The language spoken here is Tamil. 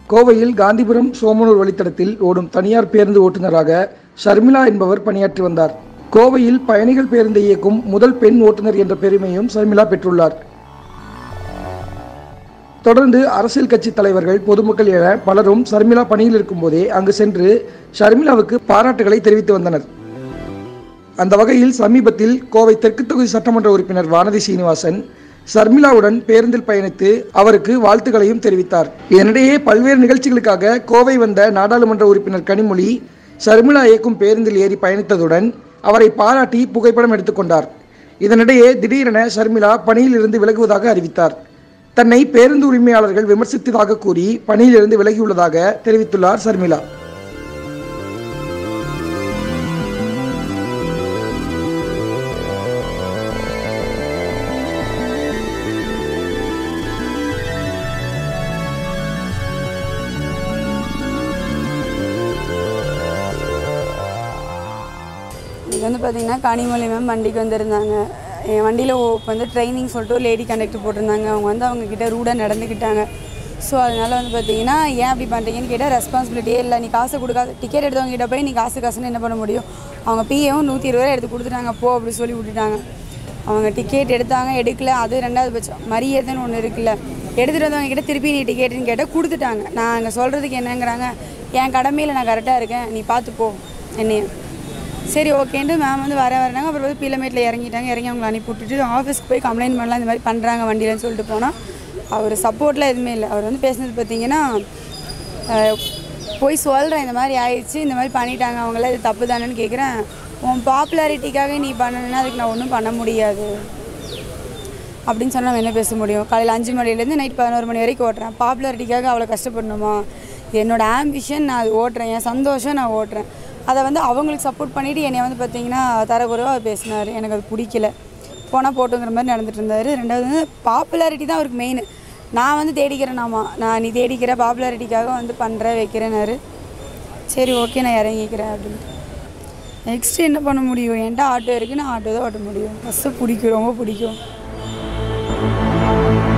கோவையில் காந்திபுரம் சோமனூர் வழித்தடத்தில் ஓடும் தனியார் பேருந்து ஓட்டுநராக ஷர்மிளா என்பவர் பணியாற்றி வந்தார் கோவையில் பயணிகள் பேருந்தை இயக்கும் முதல் பெண் ஓட்டுநர் என்ற பெருமையும் ஷர்மிளா பெற்றுள்ளார் தொடர்ந்து அரசியல் கட்சி தலைவர்கள் பொதுமக்கள் என பலரும் ஷர்மிளா பணியில் இருக்கும்போதே அங்கு சென்று ஷர்மிளாவுக்கு பாராட்டுகளை தெரிவித்து வந்தனர் அந்த வகையில் சமீபத்தில் கோவை தெற்கு தொகுதி சட்டமன்ற உறுப்பினர் வானதி சீனிவாசன் ஷர்மிளாவுடன் பேருந்தில் பயணித்து அவருக்கு வாழ்த்துக்களையும் தெரிவித்தார் இதனிடையே பல்வேறு நிகழ்ச்சிகளுக்காக கோவை வந்த நாடாளுமன்ற உறுப்பினர் கனிமொழி ஷர்மிளா இயக்கும் பேருந்தில் ஏறி பயணித்ததுடன் அவரை பாராட்டி புகைப்படம் எடுத்துக்கொண்டார் இதனிடையே திடீரென ஷர்மிளா பணியில் இருந்து விலகுவதாக அறிவித்தார் தன்னை பேருந்து உரிமையாளர்கள் விமர்சித்ததாக கூறி பணியிலிருந்து விலகியுள்ளதாக தெரிவித்துள்ளார் ஷர்மிளா இது வந்து பார்த்தீங்கன்னா கனிமொழி மேம் வண்டிக்கு வந்திருந்தாங்க என் வண்டியில் இப்போ வந்து ட்ரைனிங் சொல்லிட்டு ஒரு லேடி கண்டக்டர் போட்டிருந்தாங்க அவங்க வந்து அவங்க கிட்ட ரூடாக நடந்துக்கிட்டாங்க ஸோ அதனால் வந்து பார்த்தீங்கன்னா ஏன் அப்படி பண்ணுறீங்கன்னு கேட்டால் ரெஸ்பான்சிபிலிட்டியே இல்லை நீ காசு கொடுக்காத டிக்கெட் எடுத்தவங்க கிட்ட போய் நீ காசு காசுன்னு என்ன பண்ண முடியும் அவங்க பிஏவும் நூற்றி இருபது ரூபா எடுத்து கொடுத்துட்டாங்க போ அப்படி சொல்லி விட்டுட்டாங்க அவங்க டிக்கெட் எடுத்தாங்க எடுக்கல அது ரெண்டாவது பட்சம் மரியாதைன்னு ஒன்று இருக்குல்ல எடுத்துகிட்டு வந்தவங்க கிட்ட திருப்பி நீ டிக்கெட்டுன்னு கேட்டால் கொடுத்துட்டாங்க நான் அங்கே சொல்கிறதுக்கு என்னங்கிறாங்க என் கடமையில் நான் கரெக்டாக இருக்கேன் நீ பார்த்துப்போ என்னைய சரி ஓகேன்ட்டு மேம் வந்து வர வரனாங்க அப்புறம் வந்து பீலமேட்டில் இறங்கிட்டாங்க இறங்கி அவங்களை அனுப்பி விட்டுட்டு ஆஃபீஸ்க்கு போய் கம்ப்ளைண்ட் பண்ணலாம் இந்த மாதிரி பண்ணுறாங்க வண்டியிலன்னு சொல்லிட்டு போனால் அவர் சப்போர்ட்லாம் எதுவுமே இல்லை அவர் வந்து பேசுனது பார்த்தீங்கன்னா அஹ், போய் சொல்கிறேன் இந்த மாதிரி ஆயிடுச்சு இந்த மாதிரி பண்ணிட்டாங்க அவங்களாம் இது தப்பு தானேன்னு கேட்குறேன் உன் பாப்புலாரிட்டிக்காக நீ பண்ணணுன்னா அதுக்கு நான் ஒன்றும் பண்ண முடியாது அப்படின்னு சொன்னால் நம்ம என்ன பேச முடியும் காலையில் அஞ்சு மணிலேருந்து நைட் பதினோரு மணி வரைக்கும் ஓட்டுறேன் பாப்புலாரிட்டிக்காக அவ்வளோ கஷ்டப்படணுமா இது என்னோட ஆம்பிஷன் நான் அது ஓட்டுறேன் என் சந்தோஷம் நான் ஓட்டுறேன் அதை வந்து அவங்களுக்கு சப்போர்ட் பண்ணிவிட்டு என்னை வந்து பார்த்தீங்கன்னா தரக்குறைவாக பேசினார் எனக்கு அது பிடிக்கல போனால் போட்டுங்கிற மாதிரி நடந்துட்டு இருந்தார் ரெண்டாவது வந்து பாப்புலாரிட்டி தான் அவருக்கு மெயின் நான் வந்து தேடிக்கிறேனாமா நான் நீ தேடிக்கிற பாப்புலாரிட்டிக்காக வந்து பண்ணுற வைக்கிறேனாரு சரி ஓகே நான் இறங்கிக்கிறேன் அப்படின்ட்டு நெக்ஸ்ட்டு என்ன பண்ண முடியும் என்கிட்ட ஆட்டோ இருக்குது நான் ஆட்டோ தான் ஓட்ட முடியும் பஸ்ஸு பிடிக்கும் ரொம்ப பிடிக்கும்